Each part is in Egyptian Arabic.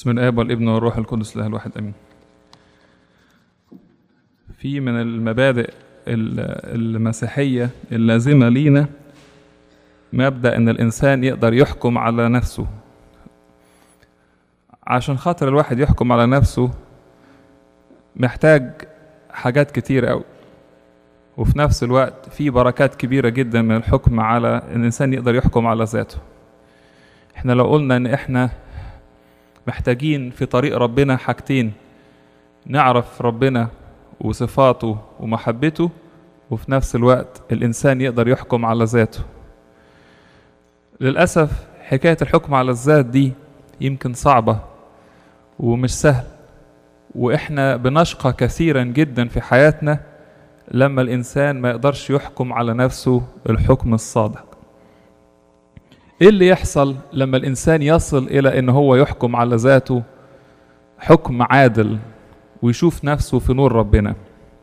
بسم الآب والابن والروح القدس الله الواحد آمين. في من المبادئ ال- المسيحية اللازمة لينا مبدأ إن الإنسان يقدر يحكم على نفسه. عشان خاطر الواحد يحكم على نفسه محتاج حاجات كتير أوي. وفي نفس الوقت في بركات كبيرة جدا من الحكم على إن الإنسان يقدر يحكم على ذاته. احنا لو قلنا إن احنا محتاجين في طريق ربنا حاجتين نعرف ربنا وصفاته ومحبته وفي نفس الوقت الإنسان يقدر يحكم على ذاته للأسف حكاية الحكم على الذات دي يمكن صعبة ومش سهل وإحنا بنشقى كثيرا جدا في حياتنا لما الإنسان ما يقدرش يحكم على نفسه الحكم الصادق ايه اللي يحصل لما الانسان يصل الى ان هو يحكم على ذاته حكم عادل ويشوف نفسه في نور ربنا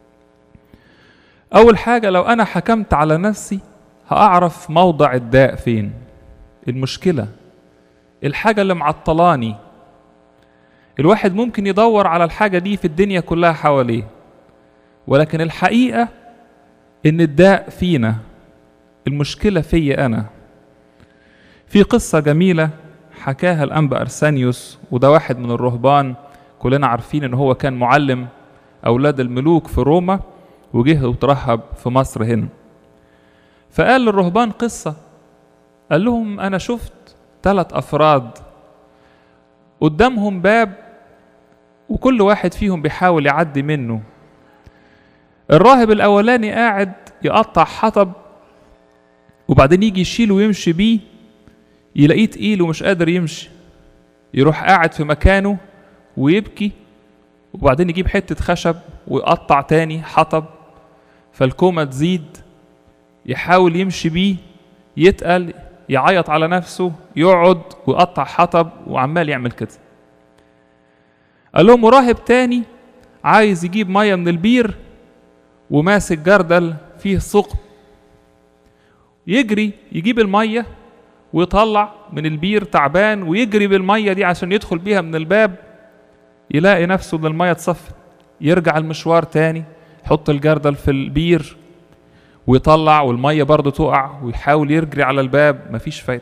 اول حاجه لو انا حكمت على نفسي هاعرف موضع الداء فين المشكله الحاجه اللي معطلاني الواحد ممكن يدور على الحاجه دي في الدنيا كلها حواليه ولكن الحقيقه ان الداء فينا المشكله فيا انا في قصة جميلة حكاها الأنبا أرسانيوس وده واحد من الرهبان كلنا عارفين إن هو كان معلم أولاد الملوك في روما وجه وترهب في مصر هنا فقال للرهبان قصة قال لهم أنا شفت ثلاث أفراد قدامهم باب وكل واحد فيهم بيحاول يعدي منه الراهب الأولاني قاعد يقطع حطب وبعدين يجي يشيله ويمشي بيه يلاقيه تقيل ومش قادر يمشي يروح قاعد في مكانه ويبكي وبعدين يجيب حتة خشب ويقطع تاني حطب فالكومة تزيد يحاول يمشي بيه يتقل يعيط على نفسه يقعد ويقطع حطب وعمال يعمل كده قال لهم راهب تاني عايز يجيب ميه من البير وماسك جردل فيه ثقب يجري يجيب الميه ويطلع من البير تعبان ويجري بالميه دي عشان يدخل بيها من الباب يلاقي نفسه ان الميه اتصفت يرجع المشوار تاني يحط الجردل في البير ويطلع والميه برضه تقع ويحاول يجري على الباب مفيش فايده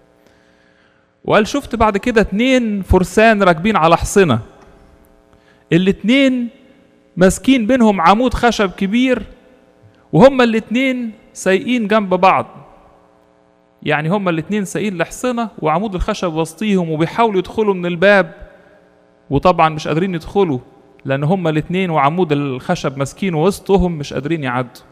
وقال شفت بعد كده اتنين فرسان راكبين على حصنه الاتنين ماسكين بينهم عمود خشب كبير وهما الاتنين سايقين جنب بعض يعني هما الاتنين سايقين لحصنة وعمود الخشب وسطيهم وبيحاولوا يدخلوا من الباب وطبعا مش قادرين يدخلوا لأن هما الاتنين وعمود الخشب ماسكين وسطهم مش قادرين يعدوا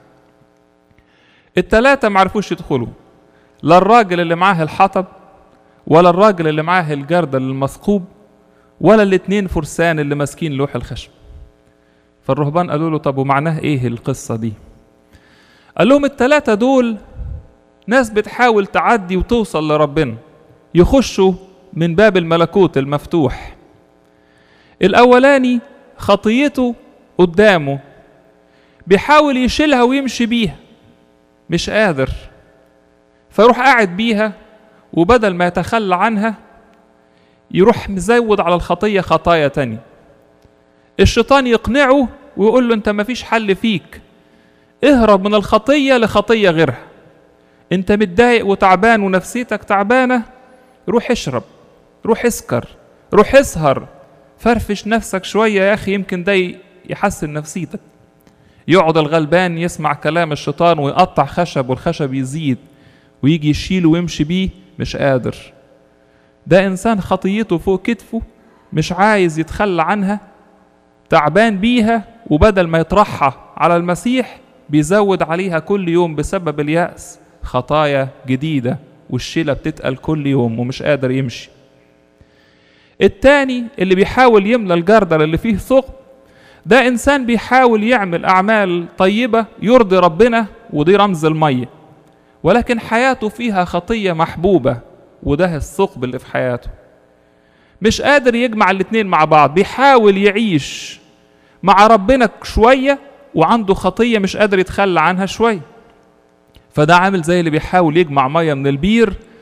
التلاتة معرفوش يدخلوا لا الراجل اللي معاه الحطب ولا الراجل اللي معاه الجردل المثقوب ولا الاتنين فرسان اللي ماسكين لوح الخشب فالرهبان قالوا له طب ومعناه ايه القصة دي قال لهم التلاتة دول ناس بتحاول تعدي وتوصل لربنا يخشوا من باب الملكوت المفتوح الأولاني خطيته قدامه بيحاول يشيلها ويمشي بيها مش قادر فيروح قاعد بيها وبدل ما يتخلى عنها يروح مزود على الخطية خطايا تانية الشيطان يقنعه ويقول له انت مفيش حل فيك اهرب من الخطية لخطية غيرها انت متضايق وتعبان ونفسيتك تعبانه روح اشرب روح اسكر روح اسهر فرفش نفسك شويه يا اخي يمكن ده يحسن نفسيتك يقعد الغلبان يسمع كلام الشيطان ويقطع خشب والخشب يزيد ويجي يشيله ويمشي بيه مش قادر ده انسان خطيته فوق كتفه مش عايز يتخلى عنها تعبان بيها وبدل ما يطرحها على المسيح بيزود عليها كل يوم بسبب اليأس خطايا جديدة والشيلة بتتقل كل يوم ومش قادر يمشي التاني اللي بيحاول يملى الجردل اللي فيه ثقب ده إنسان بيحاول يعمل أعمال طيبة يرضي ربنا ودي رمز المية ولكن حياته فيها خطية محبوبة وده الثقب اللي في حياته مش قادر يجمع الاتنين مع بعض بيحاول يعيش مع ربنا شوية وعنده خطية مش قادر يتخلى عنها شوية فده عامل زي اللي بيحاول يجمع ميه من البير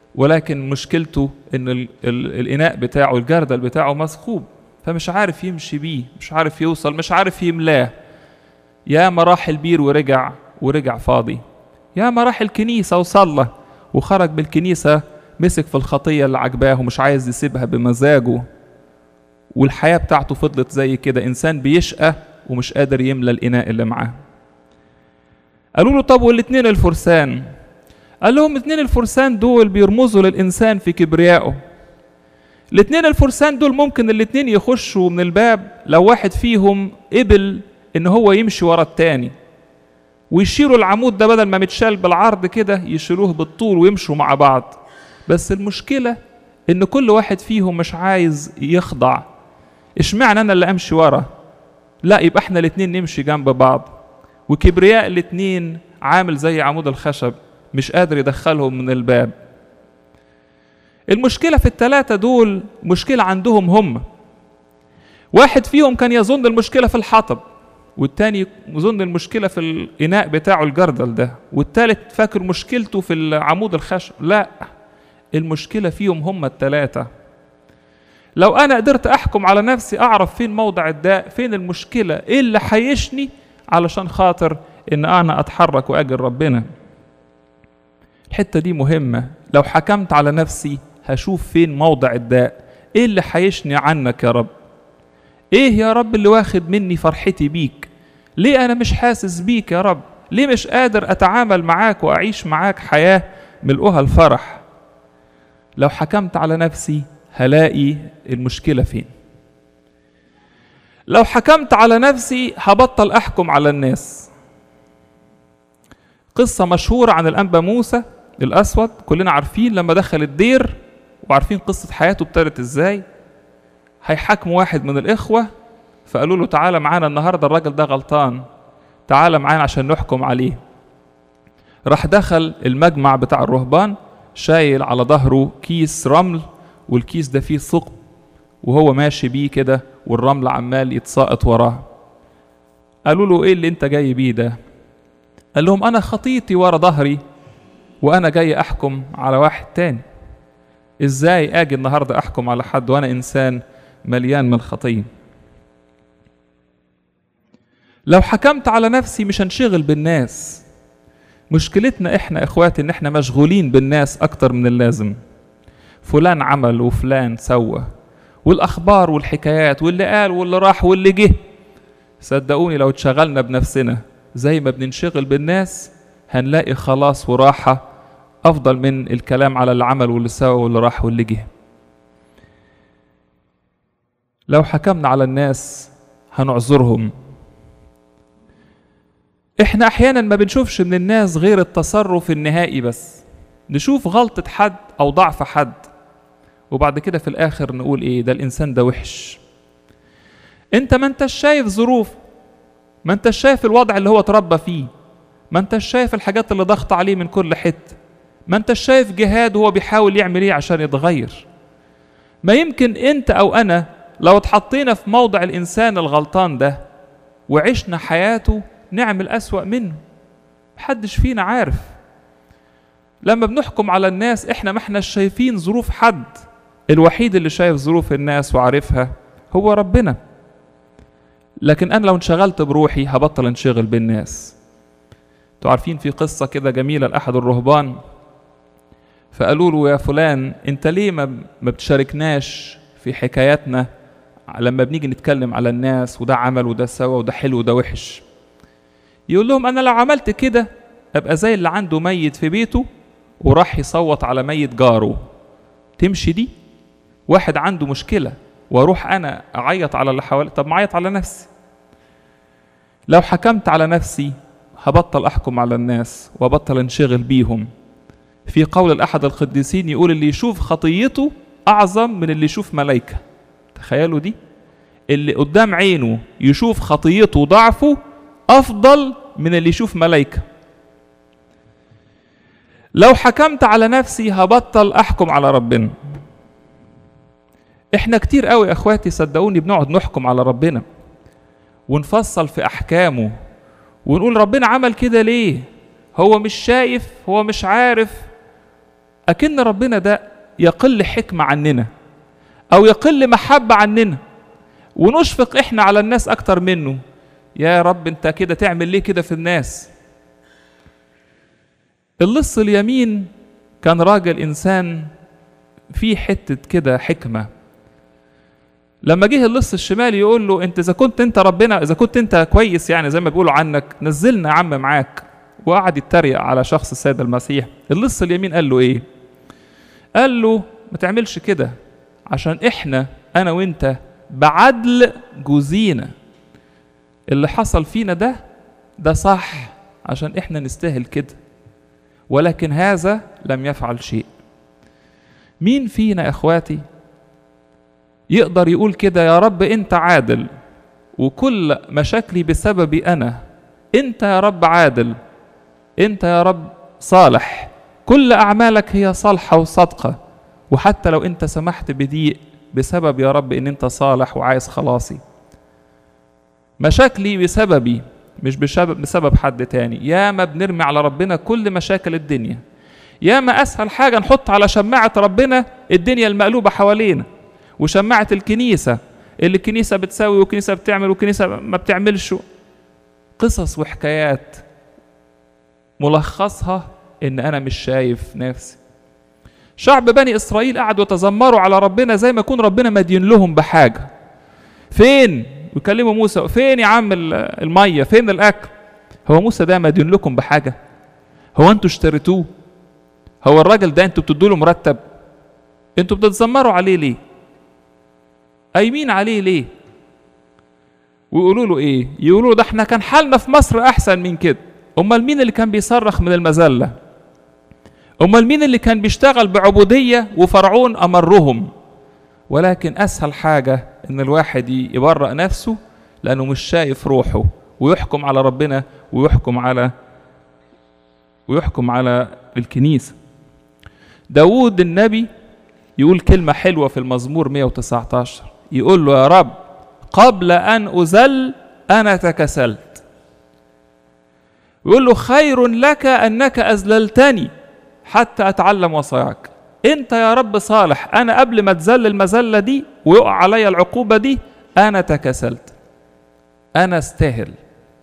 ولكن مشكلته ان ال ال الاناء بتاعه الجردل بتاعه مثقوب فمش عارف يمشي بيه مش عارف يوصل مش عارف يملاه يا ما راح البير ورجع ورجع فاضي يا ما راح الكنيسة وصلى وخرج بالكنيسة مسك في الخطية اللي عجباه ومش عايز يسيبها بمزاجه والحياة بتاعته فضلت زي كده إنسان بيشقى ومش قادر يملى الإناء اللي معاه قالوا له طب والاتنين الفرسان قال لهم اتنين الفرسان دول بيرمزوا للإنسان في كبريائه الاتنين الفرسان دول ممكن الاتنين يخشوا من الباب لو واحد فيهم قبل ان هو يمشي ورا التاني ويشيلوا العمود ده بدل ما متشال بالعرض كده يشيلوه بالطول ويمشوا مع بعض بس المشكلة ان كل واحد فيهم مش عايز يخضع اشمعنى انا اللي امشي ورا لا يبقى احنا الاتنين نمشي جنب بعض وكبرياء الاتنين عامل زي عمود الخشب مش قادر يدخلهم من الباب المشكلة في التلاتة دول مشكلة عندهم هم واحد فيهم كان يظن المشكلة في الحطب والتاني يظن المشكلة في الإناء بتاعه الجردل ده والتالت فاكر مشكلته في العمود الخشب لا المشكلة فيهم هم التلاتة لو أنا قدرت أحكم على نفسي أعرف فين موضع الداء فين المشكلة إيه اللي حيشني علشان خاطر إن أنا أتحرك وأجل ربنا الحتة دي مهمة لو حكمت على نفسي هشوف فين موضع الداء إيه اللي حيشني عنك يا رب ايه يا رب اللي واخد مني فرحتي بيك ليه انا مش حاسس بيك يا رب ليه مش قادر اتعامل معاك واعيش معاك حياه ملؤها الفرح لو حكمت على نفسي هلاقي المشكله فين لو حكمت على نفسي هبطل احكم على الناس قصه مشهوره عن الانبا موسى الاسود كلنا عارفين لما دخل الدير وعارفين قصه حياته ابتدت ازاي هيحاكموا واحد من الإخوة فقالوا له تعالى معانا النهاردة الراجل ده غلطان تعالى معانا عشان نحكم عليه راح دخل المجمع بتاع الرهبان شايل على ظهره كيس رمل والكيس ده فيه ثقب وهو ماشي بيه كده والرمل عمال يتساقط وراه قالوا له ايه اللي انت جاي بيه ده قال لهم انا خطيتي ورا ظهري وانا جاي احكم على واحد تاني ازاي اجي النهارده احكم على حد وانا انسان مليان من الخطيه لو حكمت على نفسي مش هنشغل بالناس مشكلتنا احنا اخواتي ان احنا مشغولين بالناس اكتر من اللازم فلان عمل وفلان سوى والاخبار والحكايات واللي قال واللي راح واللي جه صدقوني لو اتشغلنا بنفسنا زي ما بننشغل بالناس هنلاقي خلاص وراحة أفضل من الكلام على اللي عمل واللي سوى واللي راح واللي جه لو حكمنا على الناس هنعذرهم احنا احيانا ما بنشوفش من الناس غير التصرف النهائي بس نشوف غلطة حد او ضعف حد وبعد كده في الاخر نقول ايه ده الانسان ده وحش انت ما انتش شايف ظروف ما انتش شايف الوضع اللي هو اتربى فيه ما انتش شايف الحاجات اللي ضغط عليه من كل حته ما انتش شايف جهاد وهو بيحاول يعمل ايه عشان يتغير ما يمكن انت او انا لو اتحطينا في موضع الانسان الغلطان ده وعشنا حياته نعمل اسوا منه محدش فينا عارف لما بنحكم على الناس احنا ما احنا شايفين ظروف حد الوحيد اللي شايف ظروف الناس وعارفها هو ربنا لكن انا لو انشغلت بروحي هبطل انشغل بالناس انتوا عارفين في قصة كده جميلة لأحد الرهبان فقالوا له يا فلان انت ليه ما ما بتشاركناش في حكاياتنا لما بنيجي نتكلم على الناس وده عمل وده سوى وده حلو وده وحش يقول لهم انا لو عملت كده ابقى زي اللي عنده ميت في بيته وراح يصوت على ميت جاره تمشي دي واحد عنده مشكلة واروح انا اعيط على اللي حوالي طب ما اعيط على نفسي لو حكمت على نفسي هبطل احكم على الناس وابطل انشغل بيهم في قول الاحد القديسين يقول اللي يشوف خطيته اعظم من اللي يشوف ملائكه تخيلوا دي اللي قدام عينه يشوف خطيته وضعفه افضل من اللي يشوف ملائكه لو حكمت على نفسي هبطل احكم على ربنا احنا كتير قوي يا اخواتي صدقوني بنقعد نحكم على ربنا ونفصل في احكامه ونقول ربنا عمل كده ليه هو مش شايف هو مش عارف اكن ربنا ده يقل حكمه عننا او يقل محبه عننا ونشفق احنا على الناس اكتر منه يا رب انت كده تعمل ليه كده في الناس اللص اليمين كان راجل انسان فيه حته كده حكمه لما جه اللص الشمالي يقول له انت اذا كنت انت ربنا اذا كنت انت كويس يعني زي ما بيقولوا عنك نزلنا يا عم معاك وقعد يتريق على شخص السيد المسيح اللص اليمين قال له ايه قال له ما تعملش كده عشان احنا انا وانت بعدل جوزينا اللي حصل فينا ده ده صح عشان احنا نستاهل كده ولكن هذا لم يفعل شيء مين فينا يا اخواتي يقدر يقول كده يا رب انت عادل وكل مشاكلي بسببي انا انت يا رب عادل انت يا رب صالح كل اعمالك هي صالحه وصادقه وحتى لو انت سمحت بضيق بسبب يا رب ان انت صالح وعايز خلاصي مشاكلي بسببي مش بسبب بسبب حد تاني يا ما بنرمي على ربنا كل مشاكل الدنيا يا ما اسهل حاجه نحط على شماعه ربنا الدنيا المقلوبه حوالينا وشماعه الكنيسه اللي الكنيسه بتساوي والكنيسه بتعمل والكنيسه ما بتعملش قصص وحكايات ملخصها ان انا مش شايف نفسي شعب بني اسرائيل قعدوا يتذمروا على ربنا زي ما يكون ربنا مدين لهم بحاجه فين ويكلموا موسى فين يا عم الميه فين الاكل هو موسى ده مدين لكم بحاجه هو انتوا اشتريتوه هو الراجل ده انتوا بتدوا له مرتب انتوا بتتذمروا عليه ليه قايمين عليه ليه ويقولوا له ايه يقولوا له ده احنا كان حالنا في مصر احسن من كده امال مين اللي كان بيصرخ من المذله امال مين اللي كان بيشتغل بعبوديه وفرعون امرهم ولكن اسهل حاجه ان الواحد يبرأ نفسه لانه مش شايف روحه ويحكم على ربنا ويحكم على ويحكم على الكنيسه داود النبي يقول كلمة حلوة في المزمور 119 يقول له يا رب قبل أن أزل أنا تكسلت يقول له خير لك أنك أذللتني حتى أتعلم وصاياك أنت يا رب صالح أنا قبل ما تزل المذلة دي ويقع عليا العقوبة دي أنا تكسلت أنا استاهل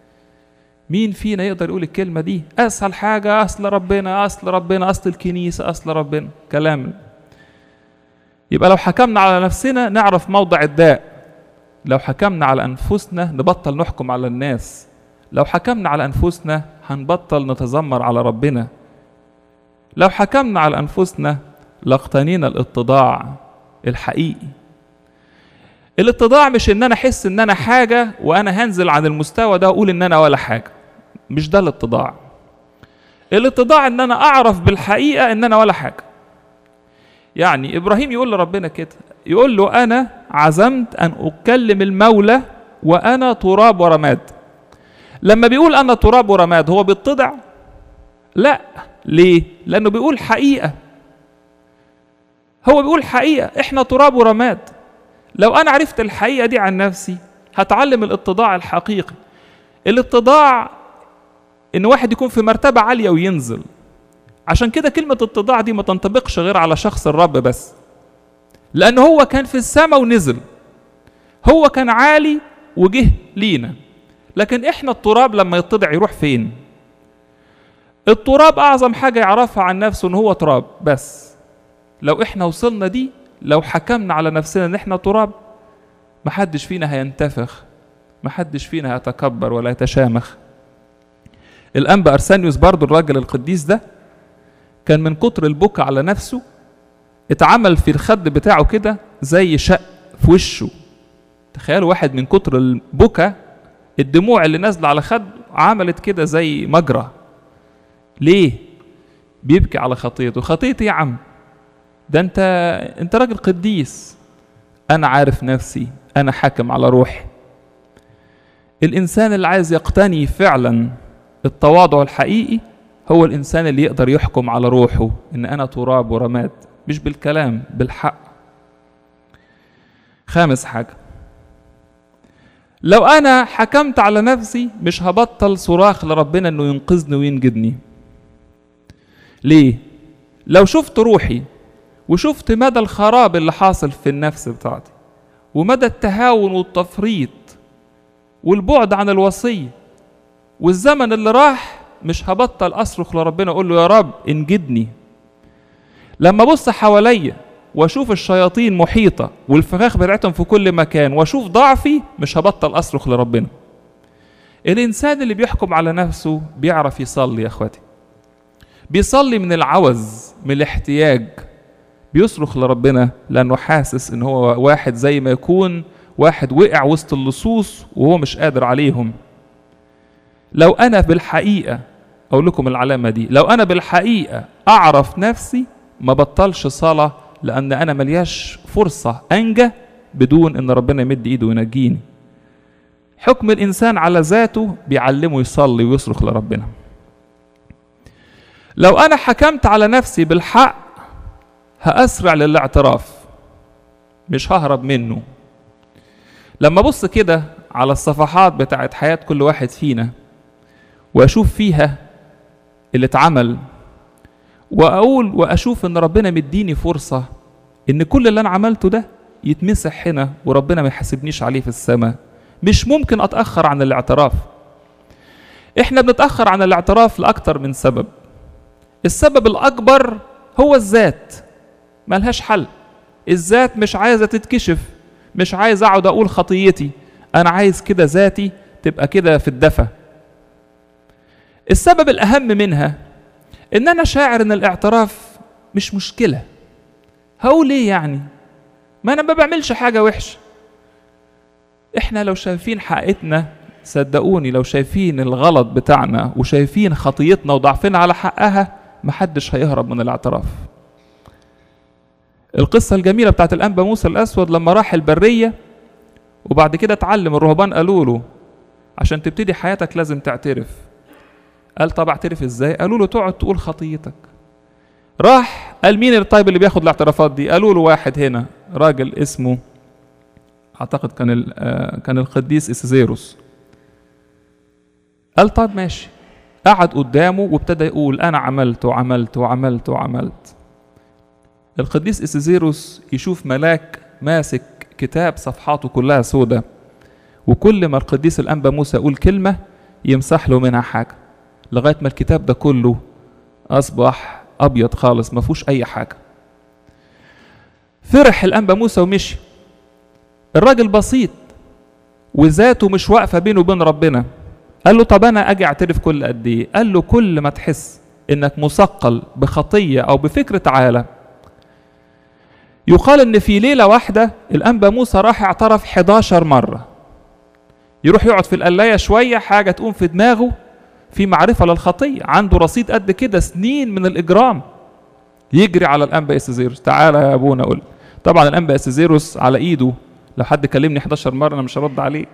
مين فينا يقدر يقول الكلمة دي أسهل حاجة أصل ربنا أصل ربنا أصل الكنيسة أصل ربنا كلام يبقى لو حكمنا على نفسنا نعرف موضع الداء لو حكمنا على أنفسنا نبطل نحكم على الناس لو حكمنا على أنفسنا هنبطل نتذمر على ربنا لو حكمنا على أنفسنا لاقتنينا الاتضاع الحقيقي الاتضاع مش ان انا احس ان انا حاجه وانا هنزل عن المستوى ده واقول ان انا ولا حاجه مش ده الاتضاع الاتضاع ان انا اعرف بالحقيقه ان انا ولا حاجه يعني ابراهيم يقول لربنا كده يقول له انا عزمت ان اكلم المولى وانا تراب ورماد لما بيقول انا تراب ورماد هو بيتضع لا ليه لانه بيقول حقيقه هو بيقول حقيقه احنا تراب ورماد لو انا عرفت الحقيقه دي عن نفسي هتعلم الاتضاع الحقيقي الاتضاع ان واحد يكون في مرتبه عاليه وينزل عشان كده كلمه اتضاع دي ما تنطبقش غير على شخص الرب بس لان هو كان في السماء ونزل هو كان عالي وجه لينا لكن احنا التراب لما يتضع يروح فين التراب اعظم حاجه يعرفها عن نفسه ان هو تراب بس لو احنا وصلنا دي لو حكمنا على نفسنا ان احنا تراب محدش فينا هينتفخ محدش فينا هيتكبر ولا يتشامخ الانبا ارسانيوس برضو الراجل القديس ده كان من كتر البكا على نفسه اتعمل في الخد بتاعه كده زي شق في وشه تخيلوا واحد من كتر البكا الدموع اللي نازله على خد عملت كده زي مجرى ليه بيبكي على خطيته خطيتي يا عم ده انت انت راجل قديس انا عارف نفسي انا حاكم على روحي الانسان اللي عايز يقتني فعلا التواضع الحقيقي هو الانسان اللي يقدر يحكم على روحه ان انا تراب ورماد مش بالكلام بالحق خامس حاجه لو انا حكمت على نفسي مش هبطل صراخ لربنا انه ينقذني وينجدني ليه لو شفت روحي وشفت مدى الخراب اللي حاصل في النفس بتاعتي ومدى التهاون والتفريط والبعد عن الوصية والزمن اللي راح مش هبطل أصرخ لربنا أقول له يا رب انجدني لما أبص حواليا واشوف الشياطين محيطه والفخاخ بتاعتهم في كل مكان واشوف ضعفي مش هبطل اصرخ لربنا الانسان اللي بيحكم على نفسه بيعرف يصلي يا اخواتي بيصلي من العوز من الاحتياج بيصرخ لربنا لانه حاسس ان هو واحد زي ما يكون واحد وقع وسط اللصوص وهو مش قادر عليهم لو انا بالحقيقه اقول لكم العلامه دي لو انا بالحقيقه اعرف نفسي ما بطلش صلاه لان انا ملياش فرصه انجى بدون ان ربنا يمد ايده وينجيني حكم الانسان على ذاته بيعلمه يصلي ويصرخ لربنا لو انا حكمت على نفسي بالحق هاسرع للاعتراف مش ههرب منه لما ابص كده على الصفحات بتاعت حياه كل واحد فينا واشوف فيها اللي اتعمل واقول واشوف ان ربنا مديني فرصه ان كل اللي انا عملته ده يتمسح هنا وربنا ما يحاسبنيش عليه في السماء مش ممكن اتاخر عن الاعتراف احنا بنتاخر عن الاعتراف لاكتر من سبب السبب الاكبر هو الذات ملهاش حل الذات مش عايزه تتكشف مش عايز اقعد اقول خطيتي انا عايز كده ذاتي تبقى كده في الدفا السبب الاهم منها ان انا شاعر ان الاعتراف مش مشكله هقول ايه يعني ما انا ما بعملش حاجه وحشه احنا لو شايفين حقيقتنا صدقوني لو شايفين الغلط بتاعنا وشايفين خطيتنا وضعفنا على حقها محدش هيهرب من الاعتراف القصة الجميلة بتاعت الأنبا موسى الأسود لما راح البرية وبعد كده اتعلم الرهبان قالوا له عشان تبتدي حياتك لازم تعترف قال طب اعترف ازاي قالوا له تقعد تقول خطيتك راح قال مين الطيب اللي بياخد الاعترافات دي قالوا له واحد هنا راجل اسمه اعتقد كان كان القديس اسيزيروس قال طب ماشي قعد قدامه وابتدى يقول انا عملت وعملت وعملت وعملت القديس اسيزيروس يشوف ملاك ماسك كتاب صفحاته كلها سودة وكل ما القديس الانبا موسى يقول كلمه يمسح له منها حاجه لغايه ما الكتاب ده كله اصبح ابيض خالص ما فيهوش اي حاجه فرح الانبا موسى ومشي الراجل بسيط وذاته مش واقفه بينه وبين ربنا قال له طب انا اجي اعترف كل قد ايه قال له كل ما تحس انك مثقل بخطيه او بفكر تعالى يقال ان في ليله واحده الانبا موسى راح اعترف 11 مره يروح يقعد في القلايه شويه حاجه تقوم في دماغه في معرفه للخطيه عنده رصيد قد كده سنين من الاجرام يجري على الانبا اسيزيروس تعالى يا ابونا قول طبعا الانبا اسيزيروس على ايده لو حد كلمني 11 مره انا مش هرد عليه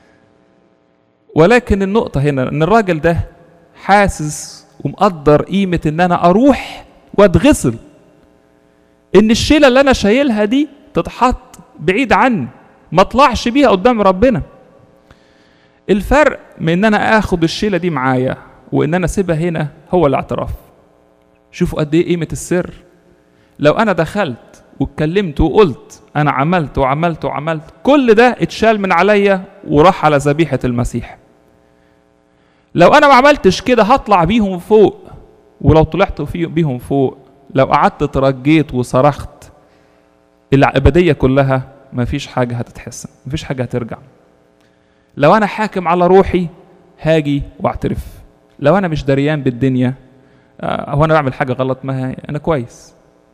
ولكن النقطه هنا ان الراجل ده حاسس ومقدر قيمه ان انا اروح واتغسل ان الشيله اللي انا شايلها دي تتحط بعيد عني ما اطلعش بيها قدام ربنا الفرق من ان انا اخد الشيله دي معايا وان انا اسيبها هنا هو الاعتراف شوفوا قد ايه قيمه السر لو انا دخلت واتكلمت وقلت انا عملت وعملت وعملت كل ده اتشال من عليا وراح على ذبيحه المسيح لو انا ما عملتش كده هطلع بيهم فوق ولو طلعت في بيهم فوق لو قعدت ترجيت وصرخت الابديه كلها مفيش حاجه هتتحسن مفيش حاجه هترجع لو انا حاكم على روحي هاجي واعترف لو انا مش دريان بالدنيا هو انا بعمل حاجه غلط ما انا كويس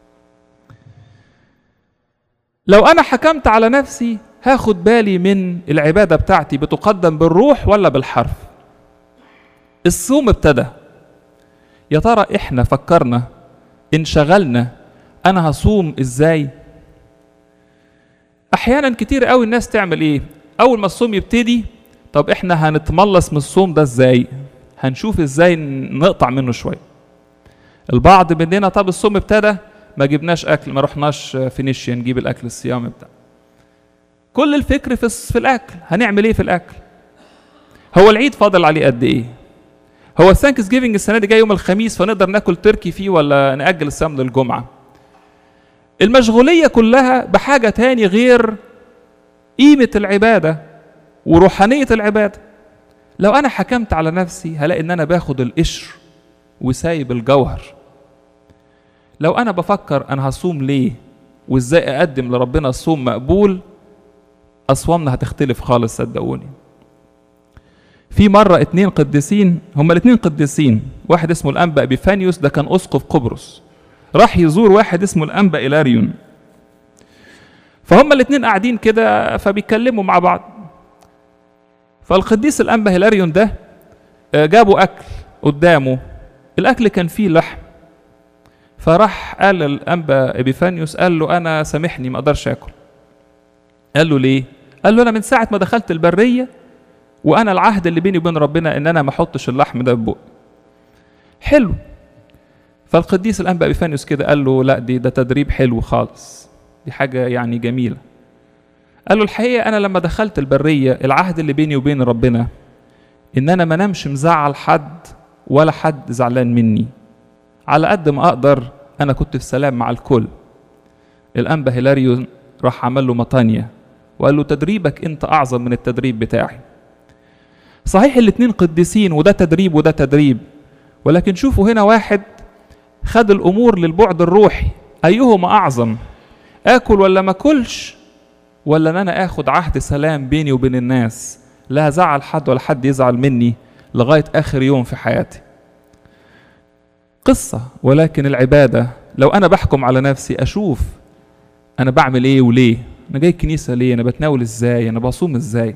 لو انا حكمت على نفسي هاخد بالي من العباده بتاعتي بتقدم بالروح ولا بالحرف الصوم ابتدى يا ترى احنا فكرنا انشغلنا انا هصوم ازاي احيانا كتير قوي الناس تعمل ايه اول ما الصوم يبتدي طب احنا هنتملص من الصوم ده ازاي هنشوف ازاي نقطع منه شويه البعض مننا طب الصوم ابتدى ما جبناش اكل ما رحناش فينيشيا نجيب الاكل الصيامي بتاع كل الفكر في في الاكل هنعمل ايه في الاكل هو العيد فاضل عليه قد ايه هو الثانكس جيفنج السنه دي جاي يوم الخميس فنقدر ناكل تركي فيه ولا ناجل الصيام للجمعه المشغوليه كلها بحاجه تاني غير قيمه العباده وروحانيه العباده لو انا حكمت على نفسي هلاقي ان انا باخد القشر وسايب الجوهر لو انا بفكر انا هصوم ليه وازاي اقدم لربنا الصوم مقبول اصوامنا هتختلف خالص صدقوني في مرة اتنين قديسين هما الاتنين قديسين واحد اسمه الأنبا إبيفانيوس ده كان أسقف قبرص راح يزور واحد اسمه الأنبا إيلاريون فهما الاتنين قاعدين كده فبيتكلموا مع بعض فالقديس الأنبا هيلاريون ده جابوا أكل قدامه الأكل كان فيه لحم فراح قال الأنبا إبيفانيوس قال له أنا سامحني ما أقدرش آكل قال له ليه؟ قال له أنا من ساعة ما دخلت البرية وانا العهد اللي بيني وبين ربنا ان انا ما احطش اللحم ده في بقي حلو فالقديس الانبا ابيفانيوس كده قال له لا دي ده تدريب حلو خالص دي حاجه يعني جميله قال له الحقيقه انا لما دخلت البريه العهد اللي بيني وبين ربنا ان انا ما نمش مزعل حد ولا حد زعلان مني على قد ما اقدر انا كنت في سلام مع الكل الانبا هيلاريون راح عمل له مطانيه وقال له تدريبك انت اعظم من التدريب بتاعي صحيح الاتنين قديسين وده تدريب وده تدريب ولكن شوفوا هنا واحد خد الامور للبعد الروحي ايهما اعظم اكل ولا ما اكلش ولا ان انا اخد عهد سلام بيني وبين الناس لا زعل حد ولا حد يزعل مني لغايه اخر يوم في حياتي قصه ولكن العباده لو انا بحكم على نفسي اشوف انا بعمل ايه وليه انا جاي الكنيسه ليه انا بتناول ازاي انا بصوم ازاي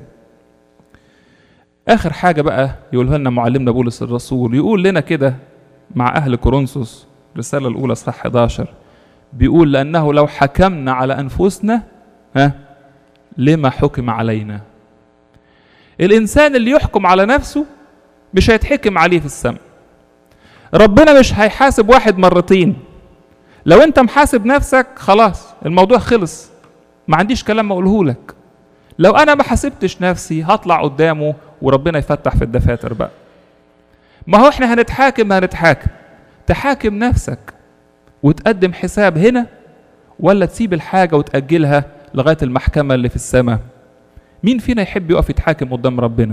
اخر حاجه بقى يقولها لنا معلمنا بولس الرسول يقول لنا كده مع اهل كورنثوس الرساله الاولى صح 11 بيقول لانه لو حكمنا على انفسنا ها لما حكم علينا الانسان اللي يحكم على نفسه مش هيتحكم عليه في السماء ربنا مش هيحاسب واحد مرتين لو انت محاسب نفسك خلاص الموضوع خلص ما عنديش كلام اقوله لك لو انا ما حاسبتش نفسي هطلع قدامه وربنا يفتح في الدفاتر بقى ما هو احنا هنتحاكم هنتحاكم تحاكم نفسك وتقدم حساب هنا ولا تسيب الحاجة وتأجلها لغاية المحكمة اللي في السماء مين فينا يحب يقف يتحاكم قدام ربنا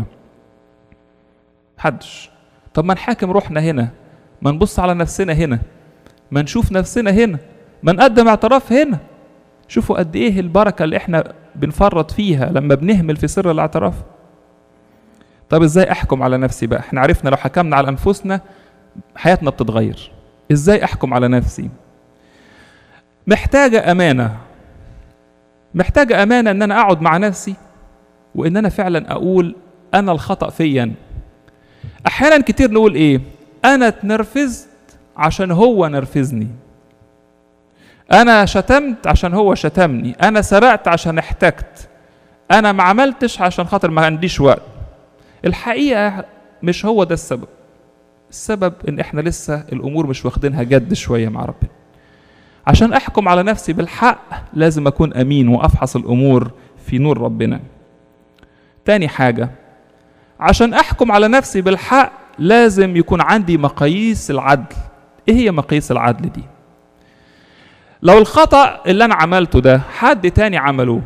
حدش طب ما نحاكم روحنا هنا ما نبص على نفسنا هنا ما نشوف نفسنا هنا ما نقدم اعتراف هنا شوفوا قد ايه البركة اللي احنا بنفرط فيها لما بنهمل في سر الاعتراف طب ازاي احكم على نفسي بقى احنا عرفنا لو حكمنا على انفسنا حياتنا بتتغير ازاي احكم على نفسي محتاجة امانة محتاجة امانة ان انا اقعد مع نفسي وان انا فعلا اقول انا الخطأ فيا احيانا كتير نقول ايه انا اتنرفزت عشان هو نرفزني انا شتمت عشان هو شتمني انا سرقت عشان احتجت انا ما عملتش عشان خاطر ما عنديش وقت الحقيقه مش هو ده السبب السبب ان احنا لسه الامور مش واخدينها جد شويه مع ربنا عشان احكم على نفسي بالحق لازم اكون امين وافحص الامور في نور ربنا تاني حاجه عشان احكم على نفسي بالحق لازم يكون عندي مقاييس العدل ايه هي مقاييس العدل دي لو الخطأ اللي أنا عملته ده حد تاني عمله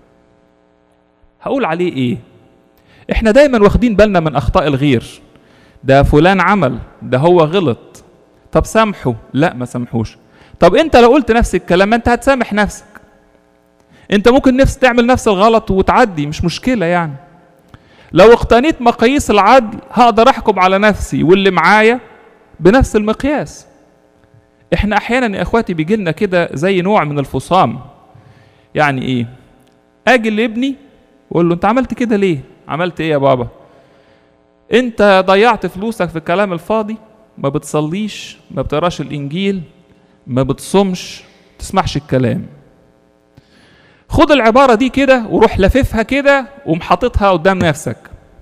هقول عليه إيه؟ إحنا دايما واخدين بالنا من أخطاء الغير ده فلان عمل ده هو غلط طب سامحه لا ما سامحوش طب انت لو قلت نفس الكلام ما انت هتسامح نفسك انت ممكن نفس تعمل نفس الغلط وتعدي مش مشكله يعني لو اقتنيت مقاييس العدل هقدر احكم على نفسي واللي معايا بنفس المقياس احنا احيانا يا اخواتي بيجي لنا كده زي نوع من الفصام يعني ايه اجي لابني واقول له انت عملت كده ليه عملت ايه يا بابا انت ضيعت فلوسك في الكلام الفاضي ما بتصليش ما بتقراش الانجيل ما بتصومش تسمعش الكلام خد العبارة دي كده وروح لففها كده ومحطتها قدام نفسك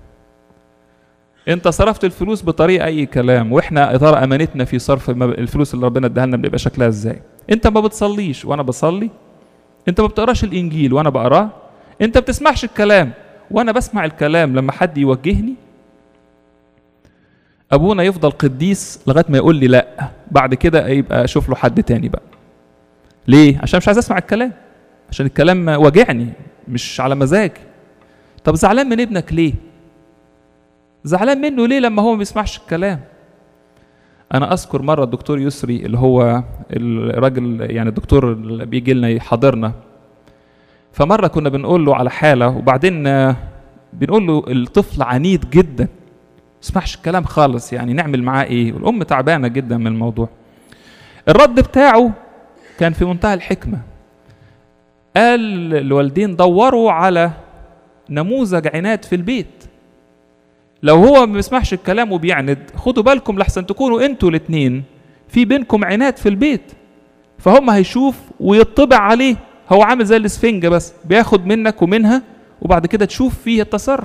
انت صرفت الفلوس بطريقه اي كلام واحنا ترى امانتنا في صرف الفلوس اللي ربنا اداها لنا بيبقى شكلها ازاي انت ما بتصليش وانا بصلي انت ما بتقراش الانجيل وانا بقراه انت ما بتسمعش الكلام وانا بسمع الكلام لما حد يوجهني ابونا يفضل قديس لغايه ما يقول لي لا بعد كده يبقى اشوف له حد تاني بقى ليه عشان مش عايز اسمع الكلام عشان الكلام واجعني مش على مزاجي طب زعلان من ابنك ليه زعلان منه ليه لما هو ما بيسمعش الكلام انا اذكر مره الدكتور يسري اللي هو الراجل يعني الدكتور اللي بيجي لنا يحاضرنا فمره كنا بنقول له على حاله وبعدين بنقول له الطفل عنيد جدا يسمعش الكلام خالص يعني نعمل معاه ايه والام تعبانه جدا من الموضوع الرد بتاعه كان في منتهى الحكمه قال الوالدين دوروا على نموذج عناد في البيت لو هو ما بيسمعش الكلام وبيعند خدوا بالكم لحسن تكونوا انتوا الاثنين في بينكم عناد في البيت فهم هيشوف ويطبع عليه هو عامل زي الاسفنجه بس بياخد منك ومنها وبعد كده تشوف فيه التصرف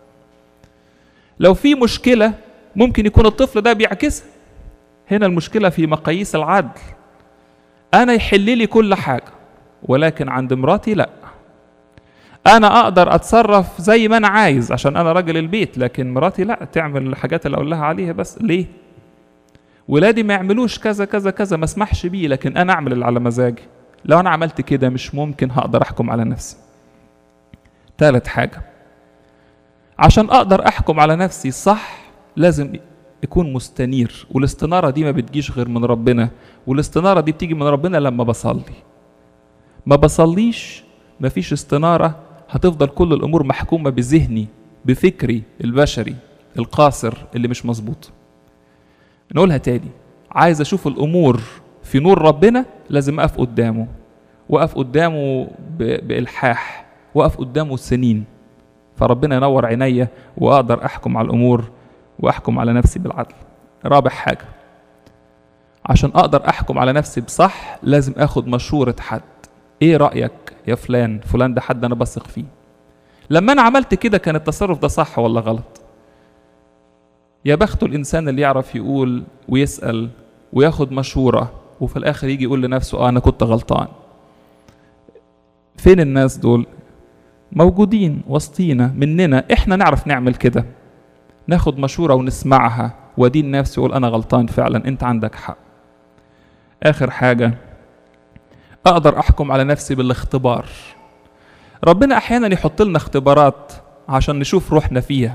لو في مشكله ممكن يكون الطفل ده بيعكسها هنا المشكله في مقاييس العدل انا يحل لي كل حاجه ولكن عند مراتي لا انا اقدر اتصرف زي ما انا عايز عشان انا راجل البيت لكن مراتي لا تعمل الحاجات اللي اقول لها عليها بس ليه ولادي ما يعملوش كذا كذا كذا ما اسمحش بيه لكن انا اعمل اللي على مزاجي لو انا عملت كده مش ممكن هقدر احكم على نفسي ثالث حاجه عشان اقدر احكم على نفسي صح لازم يكون مستنير والاستناره دي ما بتجيش غير من ربنا والاستناره دي بتيجي من ربنا لما بصلي ما بصليش مفيش استناره هتفضل كل الامور محكومه بذهني بفكري البشري القاصر اللي مش مظبوط نقولها تاني عايز اشوف الامور في نور ربنا لازم اقف قدامه واقف قدامه بالحاح واقف قدامه سنين فربنا ينور عينيا واقدر احكم على الامور واحكم على نفسي بالعدل رابع حاجه عشان اقدر احكم على نفسي بصح لازم اخد مشوره حد ايه رايك يا فلان فلان ده حد انا بثق فيه لما انا عملت كده كان التصرف ده صح ولا غلط يا بخته الانسان اللي يعرف يقول ويسال وياخد مشوره وفي الاخر يجي يقول لنفسه اه انا كنت غلطان فين الناس دول موجودين وسطينا مننا احنا نعرف نعمل كده ناخد مشوره ونسمعها ودين نفسي يقول انا غلطان فعلا انت عندك حق اخر حاجه اقدر احكم على نفسي بالاختبار ربنا احيانا يحط لنا اختبارات عشان نشوف روحنا فيها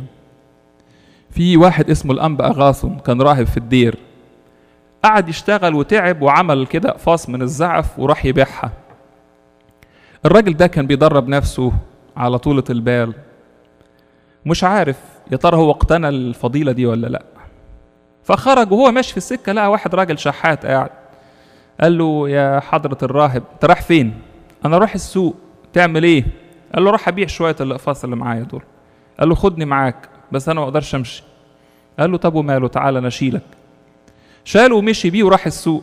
في واحد اسمه الانبا اغاثم كان راهب في الدير قعد يشتغل وتعب وعمل كده اقفاص من الزعف وراح يبيعها الراجل ده كان بيدرب نفسه على طولة البال مش عارف يا ترى هو اقتنى الفضيلة دي ولا لا فخرج وهو ماشي في السكة لقى واحد راجل شحات قاعد قال له يا حضرة الراهب انت رايح فين؟ أنا رايح السوق تعمل إيه؟ قال له راح أبيع شوية الأقفاص اللي معايا دول قال له خدني معاك بس أنا ما أقدرش أمشي قال له طب وماله تعالى أنا أشيلك شاله ومشي بيه وراح السوق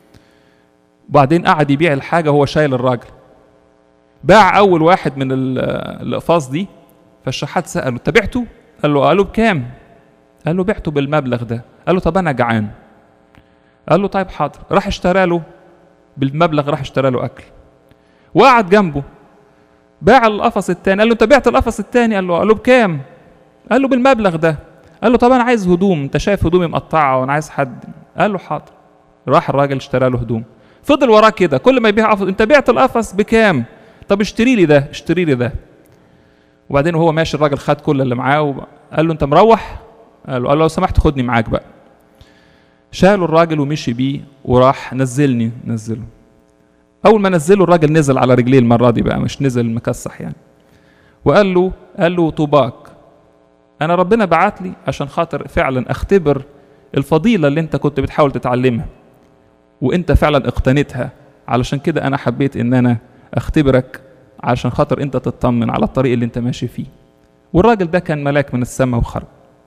وبعدين قعد يبيع الحاجة وهو شايل الراجل باع أول واحد من الأقفاص دي فالشحات سأله أنت بعته؟ قال له قالوا بكام؟ قال له بعته بالمبلغ ده قال له طب أنا جعان قال له طيب حاضر راح اشترى له بالمبلغ راح اشترى له اكل وقعد جنبه باع القفص التاني قال له انت بعت القفص التاني قال له قال له بكام قال له بالمبلغ ده قال له طب انا عايز هدوم انت شايف هدومي مقطعه وانا عايز حد قال له حاضر راح الراجل اشترى له هدوم فضل وراه كده كل ما يبيع قفص انت بعت القفص بكام طب اشتري لي ده اشتري لي ده وبعدين وهو ماشي الراجل خد كل اللي معاه وقال له انت مروح قال له قال له لو سمحت خدني معاك بقى شالوا الراجل ومشي بيه وراح نزلني نزله اول ما نزله الراجل نزل على رجليه المره دي بقى مش نزل مكسح يعني وقال له قال له طوباك انا ربنا بعت لي عشان خاطر فعلا اختبر الفضيله اللي انت كنت بتحاول تتعلمها وانت فعلا اقتنيتها علشان كده انا حبيت ان انا اختبرك علشان خاطر انت تطمن على الطريق اللي انت ماشي فيه والراجل ده كان ملاك من السماء وخرج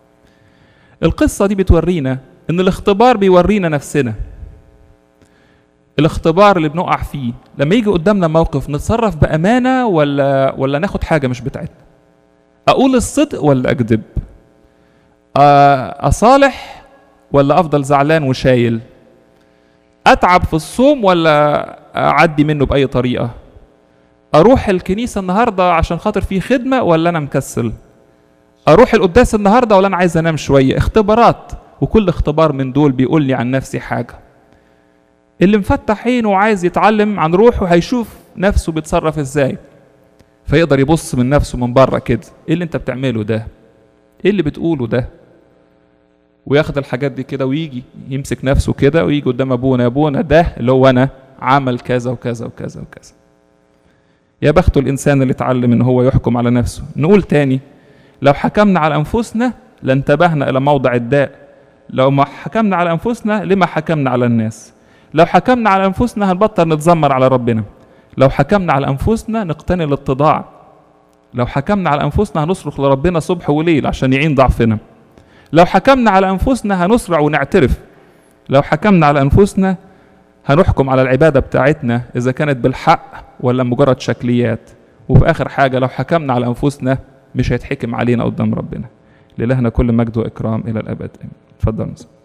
القصه دي بتورينا ان الاختبار بيورينا نفسنا الاختبار اللي بنقع فيه لما يجي قدامنا موقف نتصرف بامانه ولا ولا ناخد حاجه مش بتاعتنا اقول الصدق ولا اكذب اصالح ولا افضل زعلان وشايل اتعب في الصوم ولا اعدي منه باي طريقه اروح الكنيسه النهارده عشان خاطر في خدمه ولا انا مكسل اروح القداس النهارده ولا انا عايز انام شويه اختبارات وكل اختبار من دول بيقول لي عن نفسي حاجة اللي مفتح عينه وعايز يتعلم عن روحه هيشوف نفسه بيتصرف ازاي فيقدر يبص من نفسه من بره كده ايه اللي انت بتعمله ده ايه اللي بتقوله ده وياخد الحاجات دي كده ويجي يمسك نفسه كده ويجي قدام ابونا يا ابونا ده اللي هو انا عمل كذا وكذا وكذا وكذا يا بخته الانسان اللي اتعلم ان هو يحكم على نفسه نقول تاني لو حكمنا على انفسنا لانتبهنا الى موضع الداء لو ما حكمنا على انفسنا لما حكمنا على الناس لو حكمنا على انفسنا هنبطل نتذمر على ربنا لو حكمنا على انفسنا نقتني الاتضاع لو حكمنا على انفسنا هنصرخ لربنا صبح وليل عشان يعين ضعفنا لو حكمنا على انفسنا هنسرع ونعترف لو حكمنا على انفسنا هنحكم على العباده بتاعتنا اذا كانت بالحق ولا مجرد شكليات وفي اخر حاجه لو حكمنا على انفسنا مش هيتحكم علينا قدام ربنا لإلهنا كل مجد واكرام الى الابد امين اتفضل مساء.